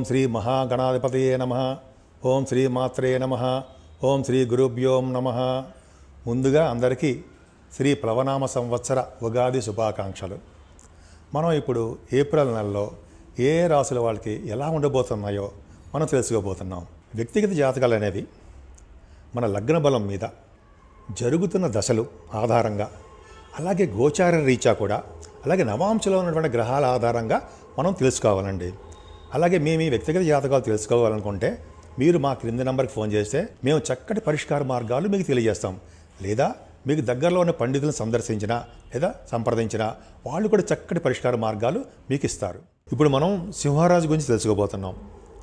శ్రీ మహాగణాధిపతయే నమ ఓం శ్రీ మాత్రే నమ ఓం శ్రీ గురుభ్యోం నమ ముందుగా అందరికీ శ్రీ ప్లవనామ సంవత్సర ఉగాది శుభాకాంక్షలు మనం ఇప్పుడు ఏప్రిల్ నెలలో ఏ ఏ రాసుల వాళ్ళకి ఎలా ఉండబోతున్నాయో మనం తెలుసుకోబోతున్నాం వ్యక్తిగత జాతకాలు అనేవి మన లగ్న బలం మీద జరుగుతున్న దశలు ఆధారంగా అలాగే గోచార రీత్యా కూడా అలాగే నవాంశలో ఉన్నటువంటి గ్రహాల ఆధారంగా మనం తెలుసుకోవాలండి అలాగే మేము ఈ వ్యక్తిగత జాతకాలు తెలుసుకోవాలనుకుంటే మీరు మా క్రింది నెంబర్కి ఫోన్ చేస్తే మేము చక్కటి పరిష్కార మార్గాలు మీకు తెలియజేస్తాం లేదా మీకు దగ్గరలో ఉన్న పండితులను సందర్శించినా లేదా సంప్రదించినా వాళ్ళు కూడా చక్కటి పరిష్కార మార్గాలు మీకు ఇస్తారు ఇప్పుడు మనం సింహరాజు గురించి తెలుసుకోబోతున్నాం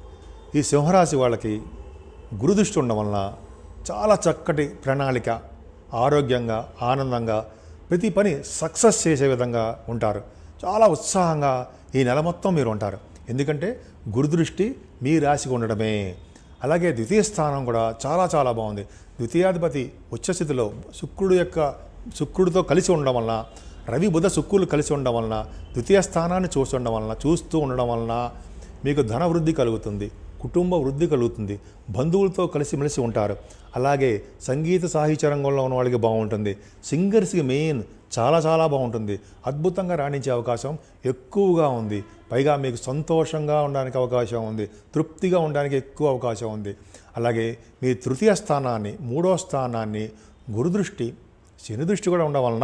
ఈ సింహరాశి వాళ్ళకి గురుదృష్టి ఉండడం వలన చాలా చక్కటి ప్రణాళిక ఆరోగ్యంగా ఆనందంగా ప్రతి పని సక్సెస్ చేసే విధంగా ఉంటారు చాలా ఉత్సాహంగా ఈ నెల మొత్తం మీరు ఉంటారు ఎందుకంటే గురుదృష్టి మీ రాశికి ఉండడమే అలాగే ద్వితీయ స్థానం కూడా చాలా చాలా బాగుంది ద్వితీయాధిపతి ఉచ్చస్థితిలో శుక్రుడు యొక్క శుక్రుడితో కలిసి ఉండడం వలన రవి బుధ శుక్రులు కలిసి ఉండడం వలన ద్వితీయ స్థానాన్ని చూస్తుండడం వలన చూస్తూ ఉండడం వలన మీకు ధన వృద్ధి కలుగుతుంది కుటుంబ వృద్ధి కలుగుతుంది బంధువులతో కలిసిమెలిసి ఉంటారు అలాగే సంగీత సాహిత్య రంగంలో ఉన్న వాళ్ళకి బాగుంటుంది సింగర్స్కి మెయిన్ చాలా చాలా బాగుంటుంది అద్భుతంగా రాణించే అవకాశం ఎక్కువగా ఉంది పైగా మీకు సంతోషంగా ఉండడానికి అవకాశం ఉంది తృప్తిగా ఉండడానికి ఎక్కువ అవకాశం ఉంది అలాగే మీ తృతీయ స్థానాన్ని మూడో స్థానాన్ని గురుదృష్టి శని దృష్టి కూడా ఉండడం వలన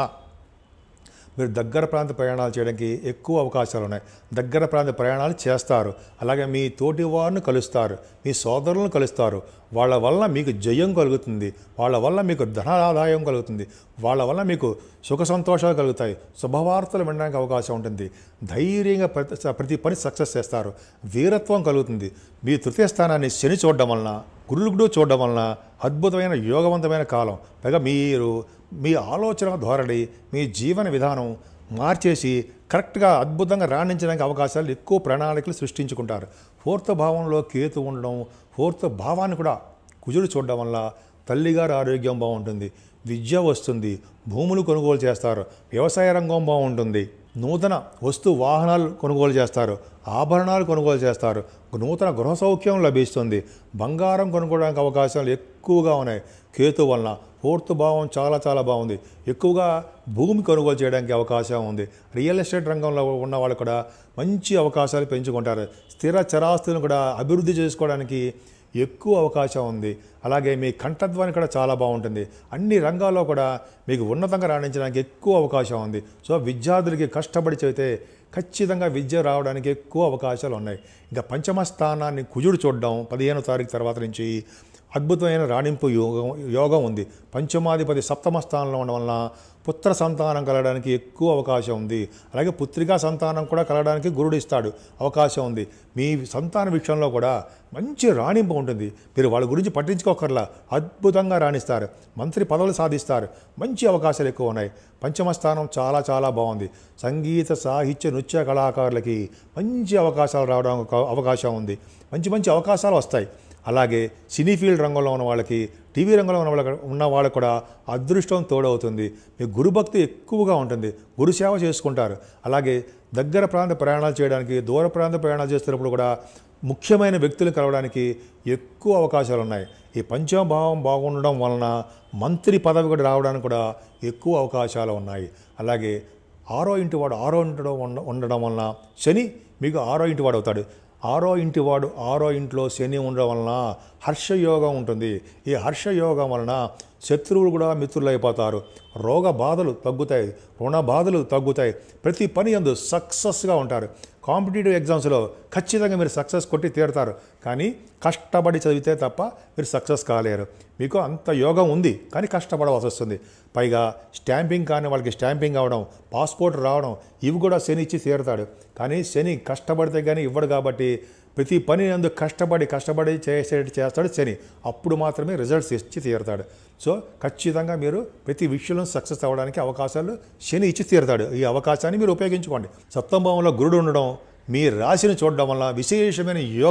మీరు దగ్గర ప్రాంత ప్రయాణాలు చేయడానికి ఎక్కువ అవకాశాలు ఉన్నాయి దగ్గర ప్రాంత ప్రయాణాలు చేస్తారు అలాగే మీ తోటి వారిని కలుస్తారు మీ సోదరులను కలుస్తారు వాళ్ళ వల్ల మీకు జయం కలుగుతుంది వాళ్ళ వల్ల మీకు ధన ఆదాయం కలుగుతుంది వాళ్ళ వల్ల మీకు సుఖ సంతోషాలు కలుగుతాయి శుభవార్తలు వినడానికి అవకాశం ఉంటుంది ధైర్యంగా ప్రతి ప్రతి పని సక్సెస్ చేస్తారు వీరత్వం కలుగుతుంది మీ తృతీయ స్థానాన్ని శని చూడడం వలన గురుడు చూడడం వలన అద్భుతమైన యోగవంతమైన కాలం పైగా మీరు మీ ఆలోచన ధోరణి మీ జీవన విధానం మార్చేసి కరెక్ట్గా అద్భుతంగా రాణించడానికి అవకాశాలు ఎక్కువ ప్రణాళికలు సృష్టించుకుంటారు ఫోర్త్ భావంలో కేతు ఉండడం ఫోర్త్ భావాన్ని కూడా కుజుడు చూడడం వల్ల తల్లిగారి ఆరోగ్యం బాగుంటుంది విద్య వస్తుంది భూములు కొనుగోలు చేస్తారు వ్యవసాయ రంగం బాగుంటుంది నూతన వస్తు వాహనాలు కొనుగోలు చేస్తారు ఆభరణాలు కొనుగోలు చేస్తారు నూతన గృహ సౌఖ్యం లభిస్తుంది బంగారం కొనుక్కోవడానికి అవకాశాలు ఎక్కువగా ఉన్నాయి కేతు వలన ఫోర్త్ భావం చాలా చాలా బాగుంది ఎక్కువగా భూమి కొనుగోలు చేయడానికి అవకాశం ఉంది రియల్ ఎస్టేట్ రంగంలో ఉన్న వాళ్ళు కూడా మంచి అవకాశాలు పెంచుకుంటారు స్థిర చరాస్తులను కూడా అభివృద్ధి చేసుకోవడానికి ఎక్కువ అవకాశం ఉంది అలాగే మీ కంఠధ్వని కూడా చాలా బాగుంటుంది అన్ని రంగాల్లో కూడా మీకు ఉన్నతంగా రాణించడానికి ఎక్కువ అవకాశం ఉంది సో విద్యార్థులకి కష్టపడి చదివితే ఖచ్చితంగా విద్య రావడానికి ఎక్కువ అవకాశాలు ఉన్నాయి ఇంకా పంచమ స్థానాన్ని కుజుడు చూడడం పదిహేనో తారీఖు తర్వాత నుంచి అద్భుతమైన రాణింపు యోగం యోగం ఉంది పంచమాధిపతి సప్తమ స్థానంలో ఉండడం వలన పుత్ర సంతానం కలగడానికి ఎక్కువ అవకాశం ఉంది అలాగే పుత్రికా సంతానం కూడా కలగడానికి గురుడు ఇస్తాడు అవకాశం ఉంది మీ సంతాన విషయంలో కూడా మంచి రాణింపు ఉంటుంది మీరు వాళ్ళ గురించి పట్టించుకోకర్లా అద్భుతంగా రాణిస్తారు మంత్రి పదవులు సాధిస్తారు మంచి అవకాశాలు ఎక్కువ ఉన్నాయి పంచమ స్థానం చాలా చాలా బాగుంది సంగీత సాహిత్య నృత్య కళాకారులకి మంచి అవకాశాలు రావడం అవకాశం ఉంది మంచి మంచి అవకాశాలు వస్తాయి అలాగే సినీ ఫీల్డ్ రంగంలో ఉన్న వాళ్ళకి టీవీ రంగంలో ఉన్న వాళ్ళకి ఉన్న వాళ్ళకి కూడా అదృష్టం తోడవుతుంది మీ గురుభక్తి ఎక్కువగా ఉంటుంది గురు సేవ చేసుకుంటారు అలాగే దగ్గర ప్రాంత ప్రయాణాలు చేయడానికి దూర ప్రాంత ప్రయాణాలు చేస్తున్నప్పుడు కూడా ముఖ్యమైన వ్యక్తులు కలవడానికి ఎక్కువ అవకాశాలు ఉన్నాయి ఈ పంచమభావం బాగుండడం వలన మంత్రి పదవి కూడా రావడానికి కూడా ఎక్కువ అవకాశాలు ఉన్నాయి అలాగే ఆరో ఇంటి వాడు ఆరో ఇంటిలో ఉండ ఉండడం వలన శని మీకు ఆరో ఇంటి వాడు అవుతాడు ఆరో ఇంటి వాడు ఆరో ఇంట్లో శని ఉండడం వలన హర్షయోగం ఉంటుంది ఈ హర్షయోగం వలన శత్రువులు కూడా మిత్రులు అయిపోతారు రోగ బాధలు తగ్గుతాయి రుణ బాధలు తగ్గుతాయి ప్రతి పని అందు సక్సెస్గా ఉంటారు కాంపిటేటివ్ ఎగ్జామ్స్లో ఖచ్చితంగా మీరు సక్సెస్ కొట్టి తీరుతారు కానీ కష్టపడి చదివితే తప్ప మీరు సక్సెస్ కాలేరు మీకు అంత యోగం ఉంది కానీ కష్టపడవలసి వస్తుంది పైగా స్టాంపింగ్ కానీ వాళ్ళకి స్టాంపింగ్ అవడం పాస్పోర్ట్ రావడం ఇవి కూడా శని ఇచ్చి తీరుతాడు కానీ శని కష్టపడితే కానీ ఇవ్వడు కాబట్టి ప్రతి పని అందుకు కష్టపడి కష్టపడి చేసేటి చేస్తాడు శని అప్పుడు మాత్రమే రిజల్ట్స్ ఇచ్చి తీరుతాడు సో ఖచ్చితంగా మీరు ప్రతి విషయంలో సక్సెస్ అవ్వడానికి అవకాశాలు శని ఇచ్చి తీరుతాడు ఈ అవకాశాన్ని మీరు ఉపయోగించుకోండి సప్తమ భావంలో గురుడు ఉండడం మీ రాశిని చూడడం వల్ల విశేషమైన యోగం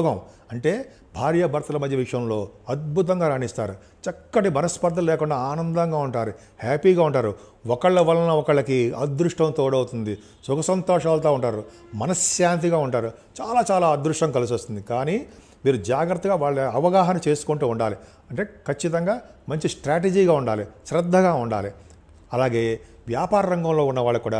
అంటే భార్యాభర్తల మధ్య విషయంలో అద్భుతంగా రాణిస్తారు చక్కటి మనస్పర్ధలు లేకుండా ఆనందంగా ఉంటారు హ్యాపీగా ఉంటారు ఒకళ్ళ వలన ఒకళ్ళకి అదృష్టం తోడవుతుంది సుఖ సంతోషాలతో ఉంటారు మనశ్శాంతిగా ఉంటారు చాలా చాలా అదృష్టం కలిసి వస్తుంది కానీ మీరు జాగ్రత్తగా వాళ్ళ అవగాహన చేసుకుంటూ ఉండాలి అంటే ఖచ్చితంగా మంచి స్ట్రాటజీగా ఉండాలి శ్రద్ధగా ఉండాలి అలాగే వ్యాపార రంగంలో ఉన్న వాళ్ళు కూడా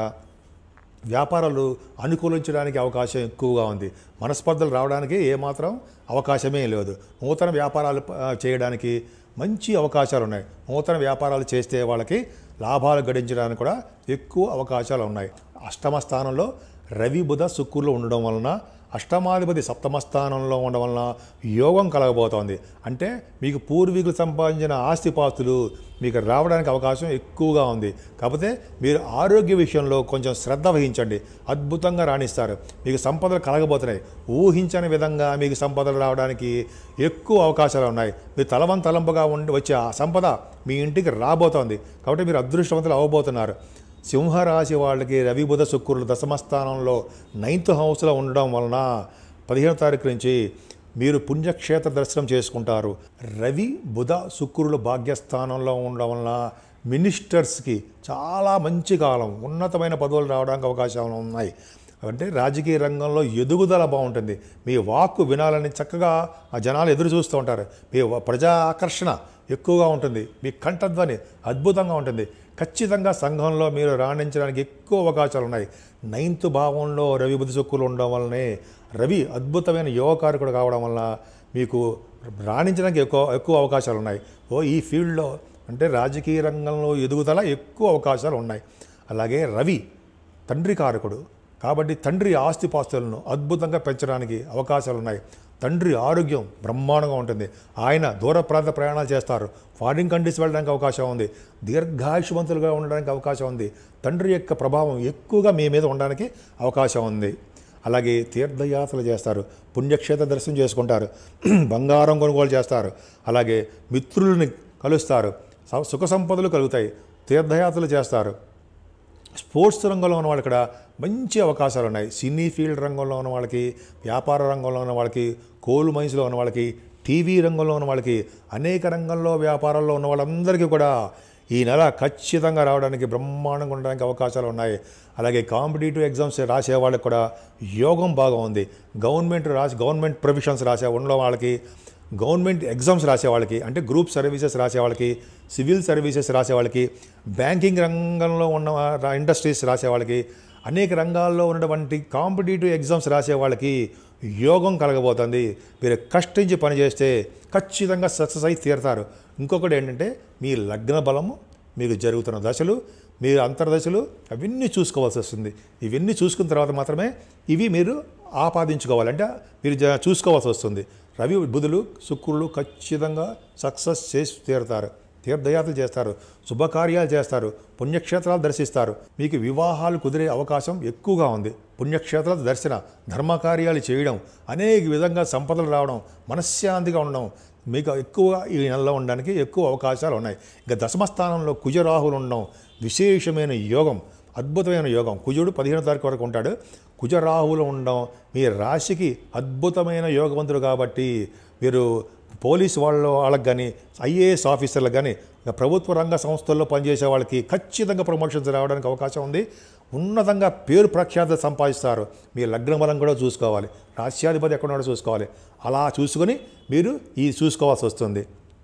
వ్యాపారాలు అనుకూలించడానికి అవకాశం ఎక్కువగా ఉంది మనస్పర్ధలు రావడానికి ఏమాత్రం అవకాశమే లేదు నూతన వ్యాపారాలు ఆ, చేయడానికి మంచి అవకాశాలు ఉన్నాయి నూతన వ్యాపారాలు చేస్తే వాళ్ళకి లాభాలు గడించడానికి కూడా ఎక్కువ అవకాశాలు ఉన్నాయి అష్టమ స్థానంలో రవి బుధ శుక్రులు ఉండడం వలన అష్టమాధిపతి సప్తమ స్థానంలో ఉండడం వలన యోగం కలగబోతోంది అంటే మీకు పూర్వీకులు సంపాదించిన ఆస్తిపాస్తులు మీకు రావడానికి అవకాశం ఎక్కువగా ఉంది కాకపోతే మీరు ఆరోగ్య విషయంలో కొంచెం శ్రద్ధ వహించండి అద్భుతంగా రాణిస్తారు మీకు సంపదలు కలగబోతున్నాయి ఊహించని విధంగా మీకు సంపదలు రావడానికి ఎక్కువ అవకాశాలు ఉన్నాయి మీరు తలవంతలంపుగా ఉండి వచ్చే ఆ సంపద మీ ఇంటికి రాబోతోంది కాబట్టి మీరు అదృష్టవంతులు అవ్వబోతున్నారు సింహరాశి వాళ్ళకి రవి బుధ శుక్రులు దశమ స్థానంలో నైన్త్ హౌస్లో ఉండడం వలన పదిహేను తారీఖు నుంచి మీరు పుణ్యక్షేత్ర దర్శనం చేసుకుంటారు రవి బుధ శుక్రులు భాగ్యస్థానంలో ఉండడం వలన మినిస్టర్స్కి చాలా మంచి కాలం ఉన్నతమైన పదవులు రావడానికి అవకాశాలు ఉన్నాయి అంటే రాజకీయ రంగంలో ఎదుగుదల బాగుంటుంది మీ వాక్కు వినాలని చక్కగా ఆ జనాలు ఎదురు చూస్తూ ఉంటారు మీ వ- ప్రజా ఆకర్షణ ఎక్కువగా ఉంటుంది మీ కంఠధ్వని అద్భుతంగా ఉంటుంది ఖచ్చితంగా సంఘంలో మీరు రాణించడానికి ఎక్కువ అవకాశాలు ఉన్నాయి నైన్త్ భావంలో రవి బుద్ధి శుక్కులు ఉండడం వల్లనే రవి అద్భుతమైన యువకారకుడు కావడం వలన మీకు రాణించడానికి ఎక్కువ ఎక్కువ అవకాశాలు ఉన్నాయి ఓ ఈ ఫీల్డ్లో అంటే రాజకీయ రంగంలో ఎదుగుదల ఎక్కువ అవకాశాలు ఉన్నాయి అలాగే రవి తండ్రి కారకుడు కాబట్టి తండ్రి ఆస్తిపాస్తులను అద్భుతంగా పెంచడానికి అవకాశాలు ఉన్నాయి తండ్రి ఆరోగ్యం బ్రహ్మాండంగా ఉంటుంది ఆయన దూర ప్రాంత ప్రయాణాలు చేస్తారు ఫారిన్ కంట్రీస్ వెళ్ళడానికి అవకాశం ఉంది దీర్ఘాయుషవంతులుగా ఉండడానికి అవకాశం ఉంది తండ్రి యొక్క ప్రభావం ఎక్కువగా మీ మీద ఉండడానికి అవకాశం ఉంది అలాగే తీర్థయాత్రలు చేస్తారు పుణ్యక్షేత్ర దర్శనం చేసుకుంటారు బంగారం కొనుగోలు చేస్తారు అలాగే మిత్రులని కలుస్తారు స- సుఖ సంపదలు కలుగుతాయి తీర్థయాత్రలు చేస్తారు స్పోర్ట్స్ రంగంలో ఉన్న వాళ్ళకి కూడా మంచి అవకాశాలు ఉన్నాయి సినీ ఫీల్డ్ రంగంలో ఉన్న వాళ్ళకి వ్యాపార రంగంలో ఉన్న వాళ్ళకి కోల్ మైన్స్లో ఉన్న వాళ్ళకి టీవీ రంగంలో ఉన్న వాళ్ళకి అనేక రంగంలో వ్యాపారాల్లో ఉన్న వాళ్ళందరికీ కూడా ఈ నెల ఖచ్చితంగా రావడానికి బ్రహ్మాండంగా ఉండడానికి అవకాశాలు ఉన్నాయి అలాగే కాంపిటేటివ్ ఎగ్జామ్స్ రాసే వాళ్ళకి కూడా యోగం బాగా ఉంది గవర్నమెంట్ రాసి గవర్నమెంట్ ప్రొవిషన్స్ రాసే ఉన్న వాళ్ళకి గవర్నమెంట్ ఎగ్జామ్స్ రాసే వాళ్ళకి అంటే గ్రూప్ సర్వీసెస్ రాసే వాళ్ళకి సివిల్ సర్వీసెస్ రాసే వాళ్ళకి బ్యాంకింగ్ రంగంలో ఉన్న రా- ఇండస్ట్రీస్ రాసే వాళ్ళకి అనేక రంగాల్లో ఉన్నటువంటి కాంపిటేటివ్ ఎగ్జామ్స్ రాసే వాళ్ళకి యోగం కలగబోతుంది మీరు కష్టించి పనిచేస్తే ఖచ్చితంగా సక్సెస్ అయి తీరుతారు ఇంకొకటి ఏంటంటే మీ లగ్న బలము మీకు జరుగుతున్న దశలు మీరు అంతర్దశలు అవన్నీ చూసుకోవాల్సి వస్తుంది ఇవన్నీ చూసుకున్న తర్వాత మాత్రమే ఇవి మీరు ఆపాదించుకోవాలి అంటే మీరు జ- చూసుకోవాల్సి వస్తుంది రవి బుధులు శుక్రులు ఖచ్చితంగా సక్సెస్ చేసి తీరుతారు తీర్థయాత్రలు చేస్తారు శుభకార్యాలు చేస్తారు పుణ్యక్షేత్రాలు దర్శిస్తారు మీకు వివాహాలు కుదిరే అవకాశం ఎక్కువగా ఉంది పుణ్యక్షేత్రాల దర్శన ధర్మకార్యాలు చేయడం అనేక విధంగా సంపదలు రావడం మనశ్శాంతిగా ఉండడం మీకు ఎక్కువ ఈ నెలలో ఉండడానికి ఎక్కువ అవకాశాలు ఉన్నాయి ఇంకా దశమ స్థానంలో కుజరాహులు ఉండడం విశేషమైన యోగం అద్భుతమైన యోగం కుజుడు పదిహేను తారీఖు వరకు ఉంటాడు కుజరాహులు ఉండడం మీ రాశికి అద్భుతమైన యోగవంతుడు కాబట్టి మీరు పోలీస్ వాళ్ళ వాళ్ళకి కానీ ఐఏఎస్ ఆఫీసర్లకు కానీ ప్రభుత్వ రంగ సంస్థల్లో పనిచేసే వాళ్ళకి ఖచ్చితంగా ప్రమోషన్స్ రావడానికి అవకాశం ఉంది ఉన్నతంగా పేరు ప్రఖ్యాత సంపాదిస్తారు మీ లగ్న బలం కూడా చూసుకోవాలి రాష్ట్రాధిపతి ఎక్కడ ఉన్నాడో చూసుకోవాలి అలా చూసుకొని మీరు ఈ చూసుకోవాల్సి వస్తుంది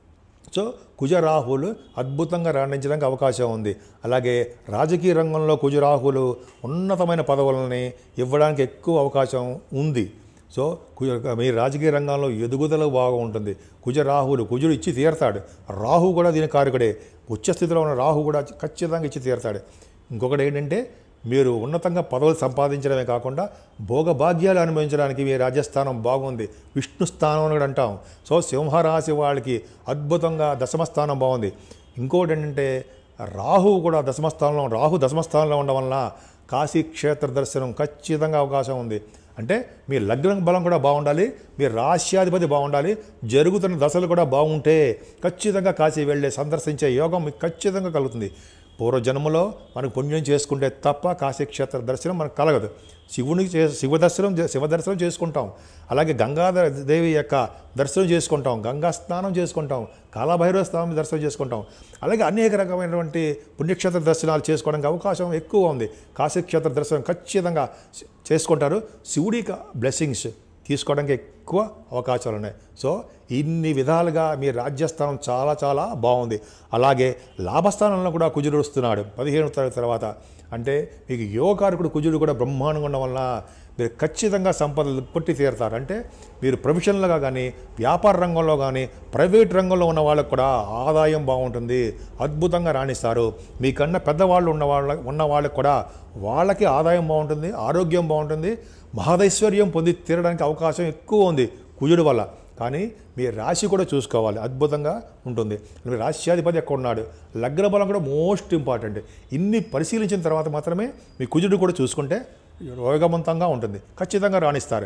సో కుజరాహులు అద్భుతంగా రాణించడానికి అవకాశం ఉంది అలాగే రాజకీయ రంగంలో కుజరాహులు ఉన్నతమైన పదవులని ఇవ్వడానికి ఎక్కువ అవకాశం ఉంది సో కుజ మీ రాజకీయ రంగంలో ఎదుగుదల బాగా ఉంటుంది కుజరాహులు కుజుడు ఇచ్చి తీరతాడు రాహు కూడా దీని కారకుడే ఉచ్చస్థితిలో ఉన్న రాహు కూడా ఖచ్చితంగా ఇచ్చి తీరతాడు ఇంకొకటి ఏంటంటే మీరు ఉన్నతంగా పదవులు సంపాదించడమే కాకుండా భోగభాగ్యాలు అనుభవించడానికి మీ రాజస్థానం బాగుంది విష్ణు స్థానం అని కూడా అంటాం సో సింహరాశి వాళ్ళకి అద్భుతంగా దశమ స్థానం బాగుంది ఇంకోటి ఏంటంటే రాహు కూడా దశమ స్థానంలో రాహు దశమ స్థానంలో ఉండడం వలన కాశీ క్షేత్ర దర్శనం ఖచ్చితంగా అవకాశం ఉంది అంటే మీ లగ్న బలం కూడా బాగుండాలి మీ రాశ్యాధిపతి బాగుండాలి జరుగుతున్న దశలు కూడా బాగుంటే ఖచ్చితంగా కాశీ వెళ్ళే సందర్శించే యోగం మీకు ఖచ్చితంగా కలుగుతుంది పూర్వజన్మలో మనకు పుణ్యం చేసుకుంటే తప్ప కాశీక్షేత్ర దర్శనం మనకు కలగదు శివునికి చే శివ దర్శనం చే- శివ దర్శనం చేసుకుంటాం అలాగే గంగాధర దేవి యొక్క దర్శనం చేసుకుంటాం గంగా స్నానం చేసుకుంటాం కాలభైరవ స్నానం దర్శనం చేసుకుంటాం అలాగే అనేక రకమైనటువంటి పుణ్యక్షేత్ర దర్శనాలు చేసుకోవడానికి అవకాశం ఎక్కువ ఉంది కాశీక్షేత్ర దర్శనం ఖచ్చితంగా చే- చేసుకుంటారు శివుడి బ్లెస్సింగ్స్ తీసుకోవడానికి ఎక్కువ అవకాశాలు ఉన్నాయి సో ఇన్ని విధాలుగా మీ రాజ్యస్థానం చాలా చాలా బాగుంది అలాగే లాభస్థానంలో కూడా కుజుడు వస్తున్నాడు పదిహేను తరగతి తర్వాత అంటే మీకు యోగకారకుడు కుజుడు కూడా బ్రహ్మాండంగా ఉండడం వల్ల మీరు ఖచ్చితంగా సంపదలు పుట్టి తీరుతారు అంటే మీరు ప్రొఫెషనల్గా కానీ వ్యాపార రంగంలో కానీ ప్రైవేట్ రంగంలో ఉన్న వాళ్ళకు కూడా ఆదాయం బాగుంటుంది అద్భుతంగా రాణిస్తారు మీకన్నా పెద్దవాళ్ళు ఉన్న వాళ్ళ ఉన్న వాళ్ళకి కూడా వాళ్ళకి ఆదాయం బాగుంటుంది ఆరోగ్యం బాగుంటుంది మహదైశ్వర్యం పొంది తీరడానికి అవకాశం ఎక్కువ ఉంది కుజుడు వల్ల కానీ మీ రాశి కూడా చూసుకోవాలి అద్భుతంగా ఉంటుంది మీ రాశ్యాధిపతి ఎక్కడ ఉన్నాడు లగ్న బలం కూడా మోస్ట్ ఇంపార్టెంట్ ఇన్ని పరిశీలించిన తర్వాత మాత్రమే మీ కుజుడు కూడా చూసుకుంటే యోగవంతంగా ఉంటుంది ఖచ్చితంగా రాణిస్తారు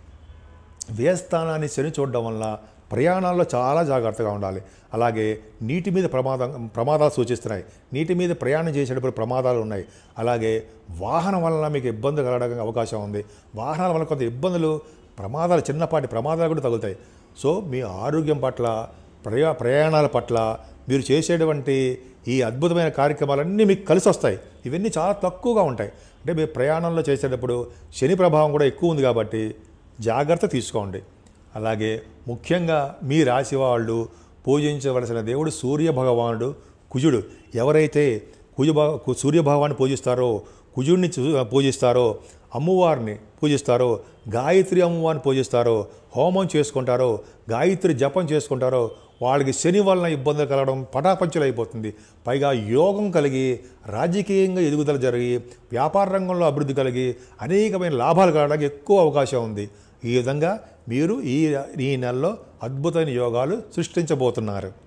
వ్యయస్థానాన్ని శని చూడడం వల్ల ప్రయాణాల్లో చాలా జాగ్రత్తగా ఉండాలి అలాగే నీటి మీద ప్రమాదం ప్రమాదాలు సూచిస్తున్నాయి నీటి మీద ప్రయాణం చేసేటప్పుడు ప్రమాదాలు ఉన్నాయి అలాగే వాహనం వలన మీకు ఇబ్బంది కలగడానికి అవకాశం ఉంది వాహనాల వల్ల కొంత ఇబ్బందులు ప్రమాదాలు చిన్నపాటి ప్రమాదాలు కూడా తగులుతాయి సో మీ ఆరోగ్యం పట్ల ప్రయా ప్రయాణాల పట్ల మీరు చేసేటువంటి ఈ అద్భుతమైన కార్యక్రమాలన్నీ మీకు కలిసి వస్తాయి ఇవన్నీ చాలా తక్కువగా ఉంటాయి అంటే మీరు ప్రయాణంలో చేసేటప్పుడు శని ప్రభావం కూడా ఎక్కువ ఉంది కాబట్టి జాగ్రత్త తీసుకోండి అలాగే ముఖ్యంగా మీ రాశి వాళ్ళు పూజించవలసిన దేవుడు సూర్య భగవానుడు కుజుడు ఎవరైతే కుజ భగ- కు- సూర్య భగవాన్ని పూజిస్తారో కుజుడిని చూ- పూజిస్తారో అమ్మవారిని పూజిస్తారో గాయత్రి అమ్మవారిని పూజిస్తారో హోమం చేసుకుంటారో గాయత్రి జపం చేసుకుంటారో వాళ్ళకి శని వలన ఇబ్బందులు కలగడం పటాపంచలు అయిపోతుంది పైగా యోగం కలిగి రాజకీయంగా ఎదుగుదల జరిగి వ్యాపార రంగంలో అభివృద్ధి కలిగి అనేకమైన లాభాలు కలగడానికి ఎక్కువ అవకాశం ఉంది ఈ విధంగా మీరు ఈ ఈ నెలలో అద్భుతమైన యోగాలు సృష్టించబోతున్నారు